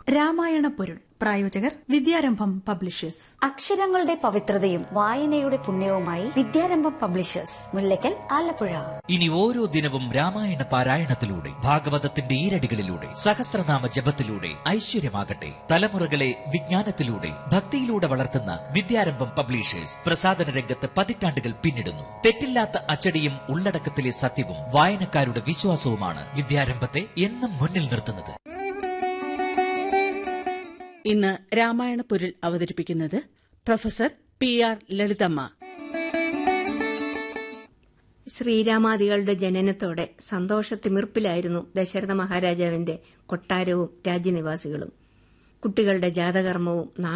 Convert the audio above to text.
രാമായണ പൊരുൾ പ്രായോജകർ വിദ്യാരംഭം പബ്ലിഷേഴ്സ് അക്ഷരങ്ങളുടെ പവിത്രതയും വായനയുടെ പുണ്യവുമായി വിദ്യാരംഭം പബ്ലിഷേഴ്സ് മുല്ലക്കൽ ആലപ്പുഴ ഇനി ഓരോ ദിനവും രാമായണ പാരായണത്തിലൂടെ ഭാഗവതത്തിന്റെ ഈരടികളിലൂടെ സഹസ്രനാമ ജപത്തിലൂടെ ഐശ്വര്യമാകട്ടെ തലമുറകളെ വിജ്ഞാനത്തിലൂടെ ഭക്തിയിലൂടെ വളർത്തുന്ന വിദ്യാരംഭം പബ്ലിഷേഴ്സ് പ്രസാദന രംഗത്ത് പതിറ്റാണ്ടുകൾ പിന്നിടുന്നു തെറ്റില്ലാത്ത അച്ചടിയും ഉള്ളടക്കത്തിലെ സത്യവും വായനക്കാരുടെ വിശ്വാസവുമാണ് വിദ്യാരംഭത്തെ എന്നും മുന്നിൽ നിർത്തുന്നത് ഇന്ന് രാമായണ പൊരുൾ അവതരിപ്പിക്കുന്നത് പ്രൊഫസർ പി ആർ ലളിതമ്മ ശ്രീരാമാദികളുടെ ജനനത്തോടെ സന്തോഷത്തിമിർപ്പിലായിരുന്നു ദശരഥ മഹാരാജാവിന്റെ കൊട്ടാരവും രാജ്യനിവാസികളും കുട്ടികളുടെ ജാതകർമ്മവും